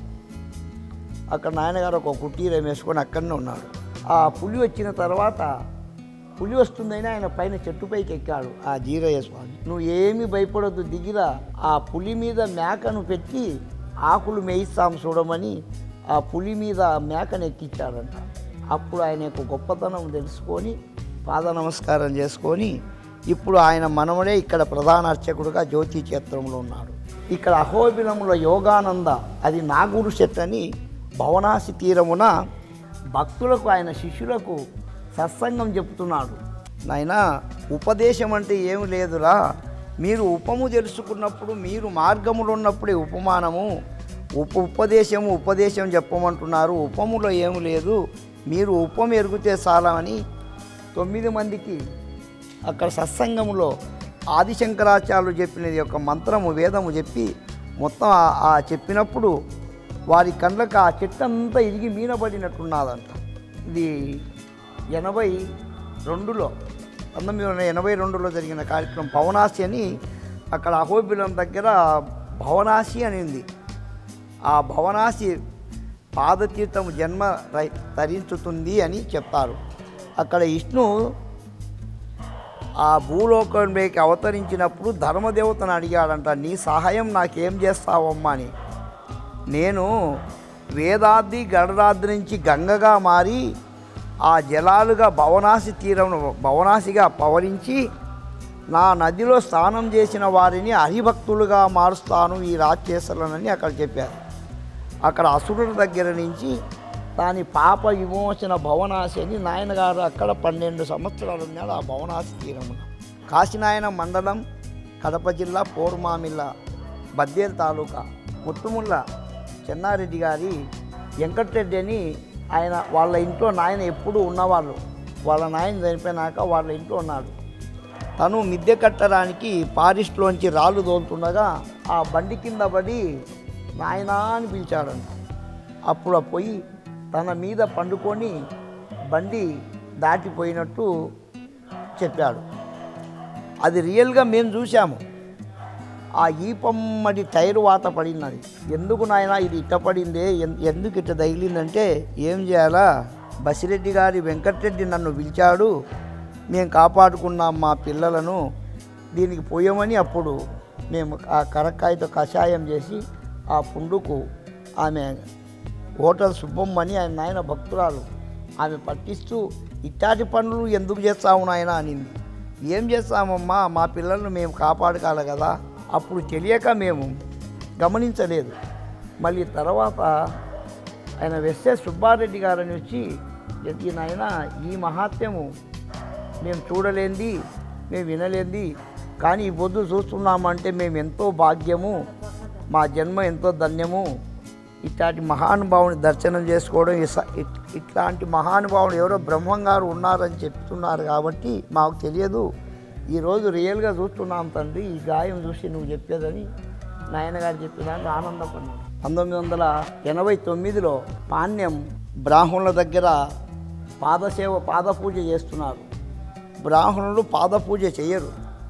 S2: అక్కడ నాయనగారు ఒక కుటీరం వేసుకొని అక్కడనే ఉన్నాడు ఆ పులి వచ్చిన తర్వాత పులి వస్తుందని ఆయన పైన చెట్టుపైకి ఎక్కాడు ఆ జీరయ్య స్వామి నువ్వు ఏమీ భయపడొద్దు దిగిరా ఆ పులి మీద మేకను పెట్టి ఆకులు మేయిస్తాం చూడమని ఆ పులి మీద మేకను ఎక్కించాడంట అప్పుడు ఆయన యొక్క గొప్పతనం తెలుసుకొని పాద నమస్కారం చేసుకొని ఇప్పుడు ఆయన మనవడే ఇక్కడ ప్రధాన అర్చకుడుగా జ్యోతి క్షేత్రంలో ఉన్నాడు ఇక్కడ అహోబిలముల యోగానంద అది నాగూరు చెట్టు అని భవనాసి తీరమున భక్తులకు ఆయన శిష్యులకు సత్సంగం చెప్తున్నాడు నాయన ఉపదేశం అంటే ఏమి లేదురా మీరు ఉపము తెలుసుకున్నప్పుడు మీరు మార్గములో ఉన్నప్పుడే ఉపమానము ఉప ఉపదేశము ఉపదేశం చెప్పమంటున్నారు ఉపములో ఏమి లేదు మీరు ఉపం ఎరుగుతే చాలని తొమ్మిది మందికి అక్కడ సత్సంగంలో ఆదిశంకరాచార్యులు చెప్పినది యొక్క మంత్రము వేదము చెప్పి మొత్తం ఆ- ఆ చెప్పినప్పుడు వారి కళ్ళకు ఆ చెట్టు అంతా ఇరిగి మీనబడినట్టున్నదంట ఇది ఎనభై రెండులో పంతొమ్మిది వందల ఎనభై రెండులో జరిగిన కార్యక్రమం పవనాసి అని అక్కడ అహోబిలం దగ్గర భవనాసి అని ఉంది ఆ భవనాసి పాదతీర్థము జన్మ రై- తరించుతుంది అని చెప్తారు అక్కడ విష్ణు ఆ భూలోకంలోకి అవతరించినప్పుడు ధర్మదేవతను అడిగాడంట నీ సహాయం నాకేం చేస్తావమ్మా అని నేను వేదాద్రి గడరాద్రి నుంచి గంగగా మారి ఆ జలాలుగా భవనాసి తీరం భవనాసిగా పవరించి నా నదిలో స్నానం చేసిన వారిని హరిభక్తులుగా మారుస్తాను ఈ రాక్షసులనని అక్కడ చెప్పారు అక్కడ అసురుల దగ్గర నుంచి దాని పాప విమోచన భవనాసి అని నాయనగారు అక్కడ పన్నెండు సంవత్సరాలు ఉన్నాడు ఆ భవనాసి తీరమున కాశీనాయన మండలం కడప జిల్లా పోర్మామిల్ల బద్దేల్ తాలూకా ముత్తుముల్ల చెన్నారెడ్డి గారి వెంకటరెడ్డి అని ఆయన వాళ్ళ ఇంట్లో నాయన ఎప్పుడూ ఉన్నవాళ్ళు వాళ్ళ నాయన చనిపోయినాక వాళ్ళ ఇంట్లో ఉన్నాడు తను మిద్దె కట్టడానికి పారిస్ట్లోంచి రాళ్ళు తోలుతుండగా ఆ బండి కింద పడి నాయనా అని పిలిచాడంట అప్పుడు ఆ పొయ్యి తన మీద పండుకొని బండి దాటిపోయినట్టు చెప్పాడు అది రియల్గా మేము చూసాము ఆ ఈపమ్మడి టైర్ వాత పడినది ఎందుకు నాయన ఇది ఇట్ట పడిందే ఎన్- ఎందుకు ఇట్ట తగిలిందంటే ఏం చేయాలా బసిరెడ్డి గారి వెంకటరెడ్డి నన్ను పిలిచాడు మేము కాపాడుకున్నాం మా పిల్లలను దీనికి పోయామని అప్పుడు మేము ఆ కరక్కాయతో కషాయం చేసి ఆ పుండుకు ఆమె హోటల్ సుబ్బమ్మని ఆయన నాయన భక్తురాలు ఆమె పట్టిస్తూ ఇట్టాటి పనులు ఎందుకు చేస్తాము నాయన అనింది ఏం చేస్తామమ్మా మా పిల్లలను మేము కాపాడుకోవాలి కదా అప్పుడు తెలియక మేము గమనించలేదు మళ్ళీ తర్వాత ఆయన వెస్సే సుబ్బారెడ్డి గారని వచ్చి ఈ నాయన ఈ మహాత్మ్యము మేము చూడలేంది మేము వినలేంది కానీ ఈ పొద్దు చూస్తున్నామంటే మేము ఎంతో భాగ్యము మా జన్మ ఎంతో ధన్యము ఇట్లాంటి మహానుభావుని దర్శనం చేసుకోవడం ఇస- ఇట్- ఇట్లాంటి మహానుభావుడు ఎవరో బ్రహ్మం గారు ఉన్నారని చెప్తున్నారు కాబట్టి మాకు తెలియదు ఈరోజు రియల్గా చూస్తున్నాం తండ్రి ఈ గాయం చూసి నువ్వు చెప్పేదని నాయనగారు చెప్పేదాన్ని ఆనందపడినాను పంతొమ్మిది వందల ఎనభై తొమ్మిదిలో పాణ్యం బ్రాహ్మణుల దగ్గర పాదసేవ పాదపూజ చేస్తున్నారు బ్రాహ్మణులు పాదపూజ చేయరు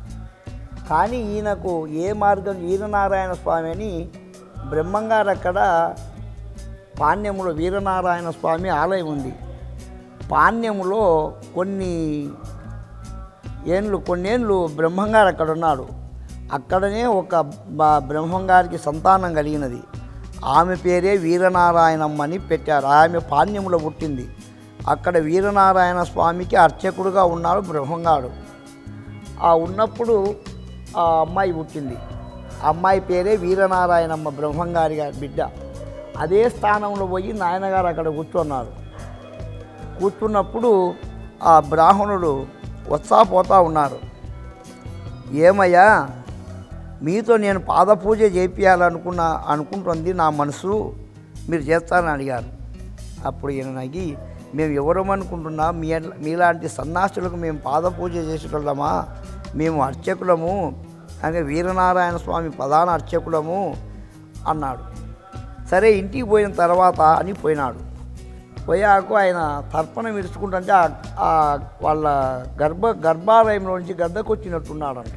S2: కానీ ఈయనకు ఏ మార్గం వీరనారాయణ స్వామి అని బ్రహ్మంగారు అక్కడ పాణ్యములో వీరనారాయణ స్వామి ఆలయం ఉంది పాణ్యములో కొన్ని ఏండ్లు కొన్నేళ్ళు బ్రహ్మంగారు అక్కడ ఉన్నాడు అక్కడనే ఒక బ- బ్రహ్మంగారికి సంతానం కలిగినది ఆమె పేరే వీరనారాయణమ్మ అని పెట్టారు ఆమె పాణ్యములో పుట్టింది అక్కడ వీరనారాయణ స్వామికి అర్చకుడుగా ఉన్నాడు బ్రహ్మంగాడు ఆ ఉన్నప్పుడు ఆ అమ్మాయి పుట్టింది ఆ అమ్మాయి పేరే వీరనారాయణమ్మ బ్రహ్మంగారి గారి బిడ్డ అదే స్థానంలో పోయి నాయనగారు అక్కడ కూర్చున్నారు కూర్చున్నప్పుడు ఆ బ్రాహ్మణుడు వస్తా పోతా ఉన్నారు ఏమయ్యా మీతో నేను పాదపూజ చేపియాలనుకున్న అనుకుంటుంది నా మనసు మీరు చేస్తారని అడిగారు అప్పుడు ఈయన నగి మేము ఎవరం అనుకుంటున్నా మీ మీలాంటి సన్నాసులకు మేము పాదపూజ చేసేటోళ్ళమా మేము అర్చకులము అంటే వీరనారాయణ స్వామి ప్రధాన అర్చకులము అన్నాడు సరే ఇంటికి పోయిన తర్వాత అని పోయినాడు పోయాక ఆయన తర్పణ విరుచుకుంటుంటే ఆ- ఆ వాళ్ళ గర్భ గర్భాలయంలో నుంచి గద్దకొచ్చినట్టున్నాడంట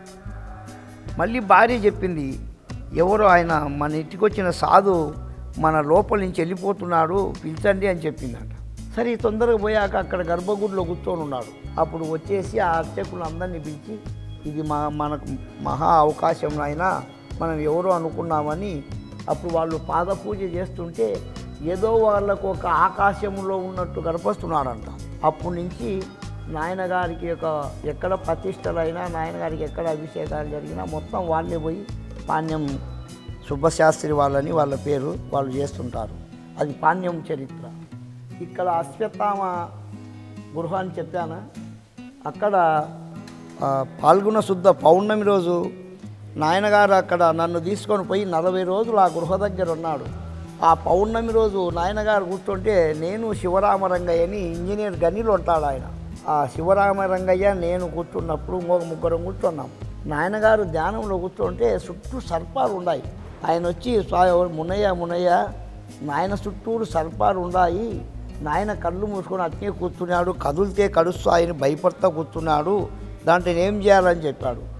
S2: మళ్ళీ భార్య చెప్పింది ఎవరో ఆయన మన ఇంటికి వచ్చిన సాధు మన లోపల నుంచి వెళ్ళిపోతున్నాడు పిలిచండి అని చెప్పిందంట సరే ఈ తొందరగా పోయాక అక్కడ గర్భగుడిలో కూర్చొని ఉన్నాడు అప్పుడు వచ్చేసి ఆ అర్చకులు అందరినీ పిలిచి ఇది మా మనకు మహా అవకాశం అయినా మనం ఎవరో అనుకున్నామని అప్పుడు వాళ్ళు పాద పూజ చేస్తుంటే ఏదో వాళ్ళకు ఒక ఆకాశంలో ఉన్నట్టు గర్భస్తున్నాడంట అప్పటి నుంచి నాయనగారికి ఒక ఎక్కడ ప్రతిష్టలైనా నాయనగారికి ఎక్కడ అభిషేకాలు జరిగినా మొత్తం వాళ్ళే పోయి పాణ్యం సుబ్బశాస్త్రి వాళ్ళని వాళ్ళ పేరు వాళ్ళు చేస్తుంటారు అది పాణ్యం చరిత్ర ఇక్కడ అశ్వత్థామ గృహ అని చెప్పానా అక్కడ ఆ, పాల్గొన శుద్ధ పౌర్ణమి రోజు నాయనగారు అక్కడ నన్ను తీసుకొని పోయి నలభై రోజులు ఆ గృహ దగ్గర ఉన్నాడు ఆ పౌర్ణమి రోజు నాయనగారు కూర్చుంటే నేను శివరామరంగయ్య అని ఇంజనీర్ గనిలో ఉంటాడు ఆయన ఆ శివరామరంగయ్య నేను కూర్చున్నప్పుడు ఇంకొక ముగ్గురం కూర్చున్నాం నాయనగారు ధ్యానంలో కూర్చుంటే చుట్టూ సర్పాలు ఉన్నాయి ఆయన వచ్చి స్వా- మునయ్య మునయ్య నాయన చుట్టూరు సర్పాలు ఉన్నాయి నాయన కళ్ళు మూసుకొని అట్నే కూర్చున్నాడు కదులితే కడుస్తాయని భయపడతా కూర్చున్నాడు దాంట్లో ఏం చేయాలని చెప్పాడు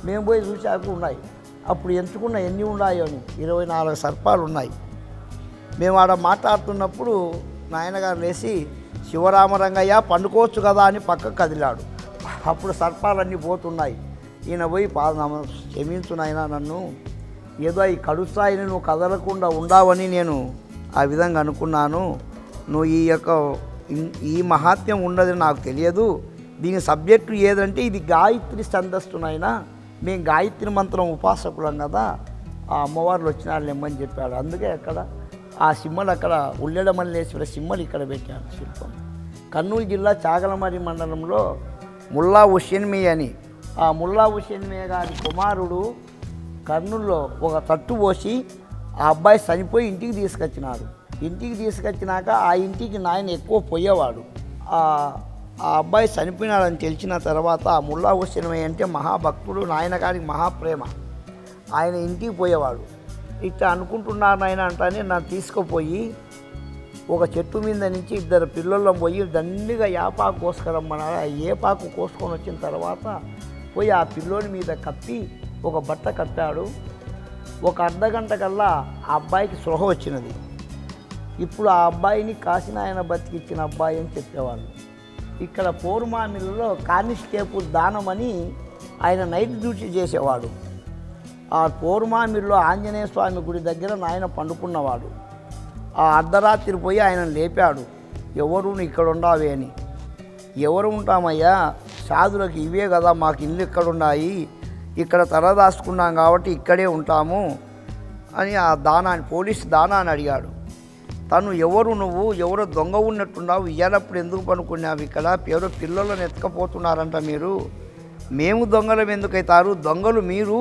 S2: మేము పోయి చూశాక ఉన్నాయి అప్పుడు ఎంచుకున్న ఎన్ని ఉన్నాయో అని ఇరవై నాలుగు సర్పాలు ఉన్నాయి మేము ఆడ మాట్లాడుతున్నప్పుడు నాయనగారు లేచి శివరామరంగయ్య పండుకోవచ్చు కదా అని పక్కకు కదిలాడు అప్పుడు సర్పాలన్నీ పోతున్నాయి ఈయన పోయి పాదనామ క్షమించు నాయనా నన్ను ఏదో ఈ కడుస్తాయిని నువ్వు కదలకుండా ఉండావని నేను ఆ విధంగా అనుకున్నాను నువ్వు ఈ యొక్క ఇన్- ఈ మహాత్మ్యం ఉండదు నాకు తెలియదు దీని సబ్జెక్టు ఏదంటే ఇది గాయత్రి ఛందస్సునైనా మేము గాయత్రి మంత్రం ఉపాసకులం కదా ఆ అమ్మవార్లు వచ్చినారు లెమ్మని చెప్పాడు అందుకే అక్కడ ఆ సిమ్మలు అక్కడ ఉల్లెడమల్లేశ్వర సిమ్మలు ఇక్కడ పెట్టాడు శిల్పం కర్నూలు జిల్లా చాగలమరి మండలంలో ముల్లా హుషేన్మి అని ఆ ముల్లా హుషేన్మి గారి కుమారుడు కర్నూలులో ఒక తట్టు పోసి ఆ అబ్బాయి చనిపోయి ఇంటికి తీసుకొచ్చినాడు ఇంటికి తీసుకొచ్చినాక ఆ ఇంటికి నాయన ఎక్కువ పోయేవాడు ఆ ఆ అబ్బాయి చనిపోయినాడని తెలిసిన తర్వాత ఆ ముల్లా హుస్సేన్ అంటే మహాభక్తుడు నాయన గారికి మహాప్రేమ ఆయన ఇంటికి పోయేవాడు ఇట్లా అనుకుంటున్నాను ఆయన అంటానే నన్ను తీసుకుపోయి ఒక చెట్టు మీద నుంచి ఇద్దరు పిల్లలను పోయి దండిగా యాపాకు కోసుకురమ్మన్నారు ఆ ఏపాకు కోసుకొని వచ్చిన తర్వాత పోయి ఆ పిల్లోని మీద కప్పి ఒక బట్ట కప్పాడు ఒక అర్ధ గంట కల్లా ఆ అబ్బాయికి స్పృహ వచ్చినది ఇప్పుడు ఆ అబ్బాయిని కాశీనాయన బతికిచ్చిన అబ్బాయి అని చెప్పేవాళ్ళు ఇక్కడ పోరుమామిలలో కానిస్టేబుల్ దానం అని ఆయన నైట్ డ్యూటీ చేసేవాడు ఆ పోరుమామిల్లో ఆంజనేయ స్వామి గుడి దగ్గర నాయన పండుకున్నవాడు ఆ అర్ధరాత్రి పోయి ఆయన లేపాడు ఎవరు నువ్వు ఇక్కడ ఉండావే అని ఎవరు ఉంటామయ్యా సాధులకు ఇవే కదా మాకు ఇల్లు ఇక్కడ ఉన్నాయి ఇక్కడ తలదాచుకున్నాం కాబట్టి ఇక్కడే ఉంటాము అని ఆ దానాన్ని పోలీస్ దానాన్ని అడిగాడు తను ఎవరు నువ్వు ఎవరో దొంగ ఉన్నట్టున్నావు ఇయ్యాలప్పుడు ఎందుకు పనుకున్నావు ఇక్కడ ఎవరో పిల్లలను ఎత్తుకపోతున్నారంట మీరు మేము దొంగలం ఎందుకైతారు దొంగలు మీరు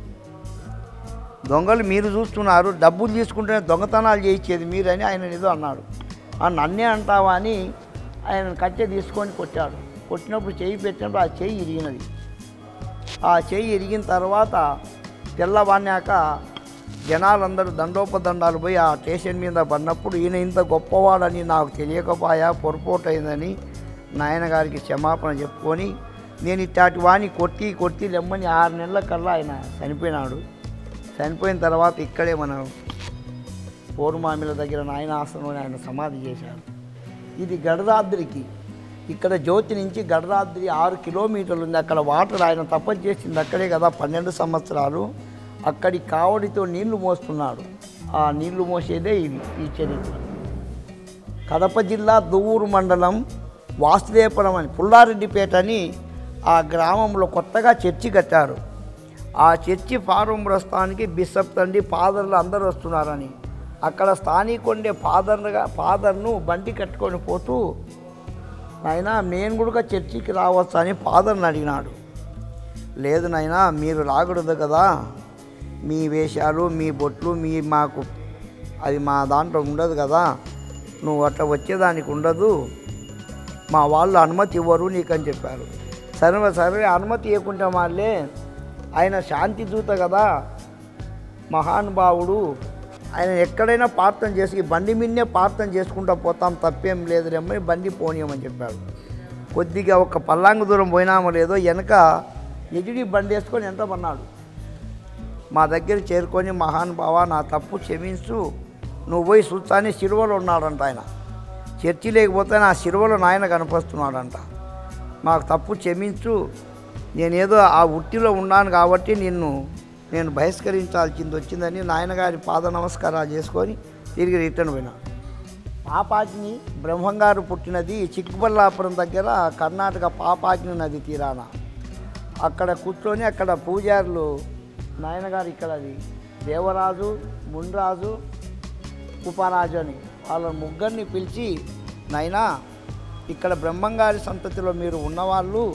S2: దొంగలు మీరు చూస్తున్నారు డబ్బులు తీసుకుంటేనే దొంగతనాలు చేయించేది మీరని ఆయన ఏదో అన్నాడు ఆ నన్నే అంటావా అని ఆయన కట్టె తీసుకొని కొట్టాడు కొట్టినప్పుడు చెయ్యి పెట్టినప్పుడు ఆ చెయ్యి ఇరిగినది ఆ చెయ్యి ఇరిగిన తర్వాత తెల్లవాన్నాక జనాలందరూ దండోపదండాలు పోయి ఆ స్టేషన్ మీద పడినప్పుడు ఈయన ఇంత గొప్పవాడని నాకు తెలియకపోయా పొరపాటు అయిందని నాయనగారికి క్షమాపణ చెప్పుకొని నేను ఇట్లాంటి వాణ్ణి కొట్టి కొట్టి లెమ్మని ఆరు నెలల కల్లా ఆయన చనిపోయినాడు చనిపోయిన తర్వాత ఇక్కడే మన పోరుమామిల దగ్గర నాయన ఆశ్రమంలో ఆయన సమాధి చేశారు ఇది గడదాద్రికి ఇక్కడ జ్యోతి నుంచి గడదాద్రి ఆరు కిలోమీటర్లు ఉంది అక్కడ వాటర్ ఆయన తపస్సు చేసింది అక్కడే కదా పన్నెండు సంవత్సరాలు అక్కడి కావడితో నీళ్లు మోస్తున్నాడు ఆ నీళ్లు మోసేదే ఇది ఈ చరిత్ర కడప జిల్లా దువ్వూరు మండలం వాసుదేవపురం అని పుల్లారెడ్డిపేట అని ఆ గ్రామంలో కొత్తగా చర్చి కట్టారు ఆ చర్చి ప్రారంభోత్సవానికి బిషప్ తండ్రి ఫాదర్లు అందరూ వస్తున్నారని అక్కడ స్థానికుండే ఫాదర్గా ఫాదర్ను బండి కట్టుకొని పోతూ నాయనా నేను కూడా చర్చికి రావచ్చు అని ఫాదర్ని అడిగినాడు లేదు నాయనా మీరు రాకూడదు కదా మీ వేషాలు మీ బొట్లు మీ మాకు అది మా దాంట్లో ఉండదు కదా నువ్వు అట్లా వచ్చేదానికి ఉండదు మా వాళ్ళు అనుమతి ఇవ్వరు నీకని చెప్పారు సరే సరే అనుమతి ఇవ్వకుంటే వాళ్ళే ఆయన శాంతి దూత కదా మహానుభావుడు ఆయన ఎక్కడైనా ప్రార్థన చేసి ఈ బండి మీదనే ప్రార్థన చేసుకుంటూ పోతాం తప్పేం లేదు రేమని బండి పోనీయమని చెప్పాడు కొద్దిగా ఒక పల్లాంగు దూరం పోయినామో లేదో వెనక ఎదుడి బండి వేసుకొని ఎంత పన్నాడు మా దగ్గర చేరుకొని మహానుభావ నా తప్పు క్షమించు నువ్వు పోయి చూస్తానే సిరువలో ఉన్నాడంట ఆయన చర్చి లేకపోతే నా సిరువలో నాయన కనిపిస్తున్నాడంట మాకు తప్పు క్షమించు నేనేదో ఆ ఉట్టిలో ఉన్నాను కాబట్టి నిన్ను నేను బహిష్కరించాల్సింది వచ్చిందని నాయనగారి పాద నమస్కారాలు చేసుకొని తిరిగి రిటర్న్ పోయినా పాపాగ్ని బ్రహ్మంగారు పుట్టినది చిక్కుబల్లాపురం దగ్గర కర్ణాటక పాపాగ్ని నది తీరాన అక్కడ కూర్చొని అక్కడ పూజారులు నాయనగారు ఇక్కడ అది దేవరాజు మున్రాజు ఉపరాజు అని వాళ్ళ ముగ్గురిని పిలిచి నాయనా ఇక్కడ బ్రహ్మంగారి సంతతిలో మీరు ఉన్నవాళ్ళు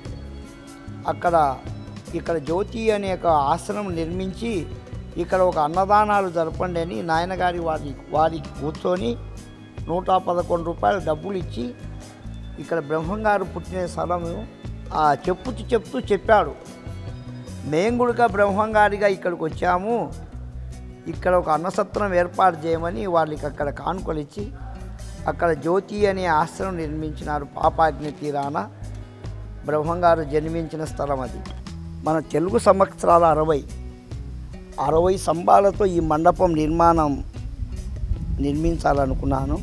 S2: అక్కడ ఇక్కడ జ్యోతి అనే ఒక ఆశ్రమం నిర్మించి ఇక్కడ ఒక అన్నదానాలు జరపండి అని నాయనగారి వారి వారికి కూర్చొని నూట పదకొండు రూపాయలు డబ్బులు ఇచ్చి ఇక్కడ బ్రహ్మంగారు పుట్టిన స్థలము ఆ చెప్పుతూ చెప్తూ చెప్పాడు మేము కూడా బ్రహ్మంగారిగా ఇక్కడికి వచ్చాము ఇక్కడ ఒక అన్నసత్రం ఏర్పాటు చేయమని వాళ్ళకి అక్కడ కానుకలు ఇచ్చి అక్కడ జ్యోతి అనే ఆశ్రమం నిర్మించినారు పాపాగ్ని తీరాన బ్రహ్మంగారు జన్మించిన స్థలం అది మన తెలుగు సంవత్సరాల అరవై అరవై స్తంభాలతో ఈ మండపం నిర్మాణం నిర్మించాలనుకున్నాను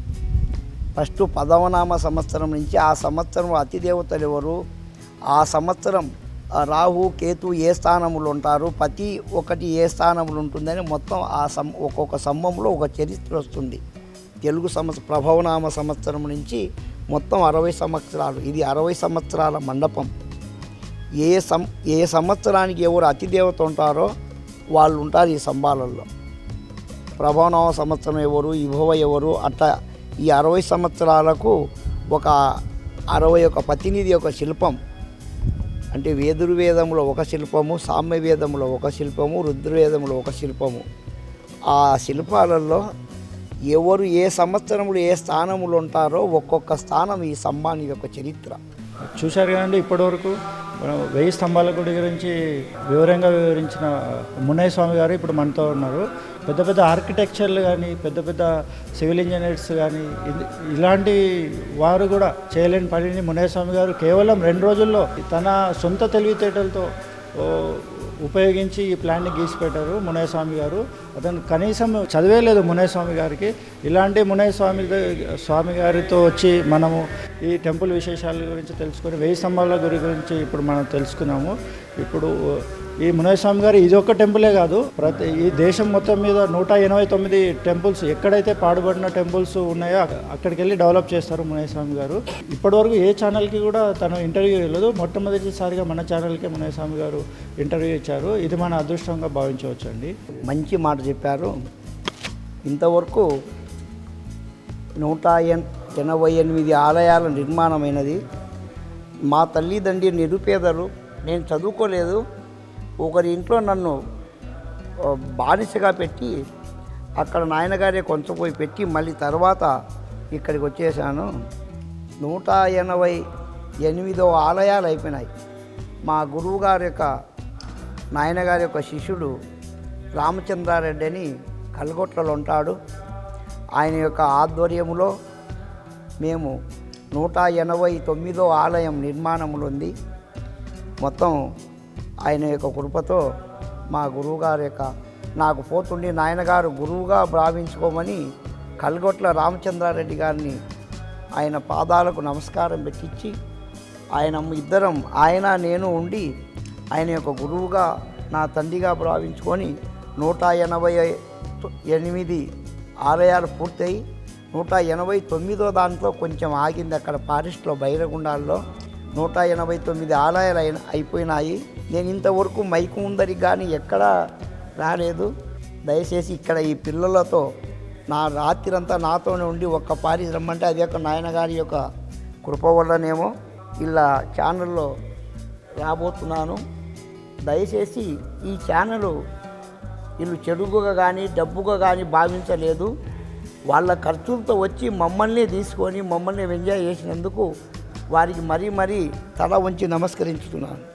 S2: ఫస్ట్ పదవనామ సంవత్సరం నుంచి ఆ సంవత్సరం అతిదేవతలు ఎవరు ఆ సంవత్సరం ఆ రాహు కేతు ఏ స్థానములు ఉంటారు ప్రతి ఒకటి ఏ స్థానములు ఉంటుందని మొత్తం ఆ సం ఒక్కొక్క స్తంభంలో ఒక చరిత్ర వస్తుంది తెలుగు సంవత్సర ప్రభవనామ సంవత్సరం నుంచి మొత్తం అరవై సంవత్సరాలు ఇది అరవై సంవత్సరాల మండపం ఏ సం ఏ సంవత్సరానికి ఎవరు అతిదేవత ఉంటారో వాళ్ళు ఉంటారు ఈ స్తంభాలలో ప్రభావనవ సంవత్సరం ఎవరు ఇభవ ఎవరు అట్లా ఈ అరవై సంవత్సరాలకు ఒక అరవై ఒక ప్రతినిధి ఒక శిల్పం అంటే వేదుర్వేదంలో ఒక శిల్పము సామ్యవేదంలో ఒక శిల్పము రుద్రవేదంలో ఒక శిల్పము ఆ శిల్పాలలో ఎవరు ఏ సంవత్సరంలో ఏ స్థానములు ఉంటారో ఒక్కొక్క స్థానం ఈ స్తంభానికి యొక్క చరిత్ర
S1: చూశారు కదండి ఇప్పటివరకు మనం వెయ్యి స్తంభాల గుడి గురించి వివరంగా వివరించిన మున్నయ్య స్వామి గారు ఇప్పుడు మనతో ఉన్నారు పెద్ద పెద్ద ఆర్కిటెక్చర్లు కానీ పెద్ద పెద్ద సివిల్ ఇంజనీర్స్ కానీ ఇది- ఇలాంటి వారు కూడా చేయలేని పనిని మున్నయ్య స్వామి గారు కేవలం రెండు రోజుల్లో తన సొంత తెలివితేటలతో ఓ, ఉపయోగించి ఈ ప్లాన్ని గీసి పెట్టారు మునయ్య స్వామి గారు అతను కనీసం చదివే లేదు మునయ్య స్వామి గారికి ఇలాంటి మునయ్య స్వామి ద- స్వామి గారితో వచ్చి మనము ఈ టెంపుల్ విశేషాల గురించి తెలుసుకొని వెయ్యి స్తంభాల గురి గురించి ఇప్పుడు మనం తెలుసుకున్నాము ఇప్పుడు ఈ మునయ్య స్వామి గారు ఇది ఒక్క టెంపులే కాదు ప్రతి ఈ దేశం మొత్తం మీద నూట ఎనభై తొమ్మిది టెంపుల్స్ ఎక్కడైతే పాడుబడిన టెంపుల్స్ ఉన్నాయో అక్క- అక్కడికి వెళ్ళి డెవలప్ చేస్తారు మునయ్య స్వామి గారు ఇప్పటివరకు ఏ ఛానల్కి కూడా తను ఇంటర్వ్యూ ఇవ్వలేదు మొట్టమొదటిసారిగా మన ఛానల్కే మునయ్య స్వామి గారు ఇంటర్వ్యూ ఇచ్చారు ఇది మన అదృష్టంగా భావించవచ్చు అండి
S2: మంచి మాట చెప్పారు ఇంతవరకు నూట ఎన్ ఎనభై ఎనిమిది ఆలయాల నిర్మాణమైనది మా తల్లిదండ్రి నిరుపేదలు నేను చదువుకోలేదు ఒకరి ఇంట్లో నన్ను ఆ, బానిసగా పెట్టి అక్కడ నాయనగారే కొంచెం పోయి పెట్టి మళ్ళీ తర్వాత ఇక్కడికి వచ్చేసాను నూట ఎనభై ఎనిమిదో ఆలయాలు అయిపోయినాయి మా గురువుగారి యొక్క నాయనగారి యొక్క శిష్యుడు రామచంద్రారెడ్డి అని కల్గొట్లలో ఉంటాడు ఆయన యొక్క ఆధ్వర్యములో మేము నూట ఎనభై తొమ్మిదో ఆలయం నిర్మాణములు ఉంది మొత్తం ఆయన యొక్క కృపతో మా గురువుగారి యొక్క నాకు పోతుండి నాయనగారు గురువుగా భావించుకోమని కల్గొట్ల రామచంద్రారెడ్డి గారిని ఆయన పాదాలకు నమస్కారం పెట్టించి ఆయన ఇద్దరం ఆయన నేను ఉండి ఆయన యొక్క గురువుగా నా తండ్రిగా భావించుకొని నూట ఎనభై ఎనిమిది ఆలయాలు పూర్తయి నూట ఎనభై తొమ్మిదో దాంట్లో కొంచెం ఆగింది అక్కడ ఫారెస్ట్లో బైరగుండాల్లో నూట ఎనభై తొమ్మిది ఆలయాలు అయిన అయిపోయినాయి నేను ఇంతవరకు మైకు ఉందరికి కానీ ఎక్కడా రాలేదు దయచేసి ఇక్కడ ఈ పిల్లలతో నా రాత్రంతా నాతోనే ఉండి ఒక్క పారి రమ్మంటే అది యొక్క నాయనగారి యొక్క కృప వల్లనేమో ఇలా ఛానల్లో రాబోతున్నాను దయచేసి ఈ ఛానల్ వీళ్ళు చెడుగుగా కానీ డబ్బుగా కానీ భావించలేదు వాళ్ళ ఖర్చులతో వచ్చి మమ్మల్ని తీసుకొని మమ్మల్ని ఎంజాయ్ చేసినందుకు వారికి మరీ మరీ తల వంచి నమస్కరించుతున్నాను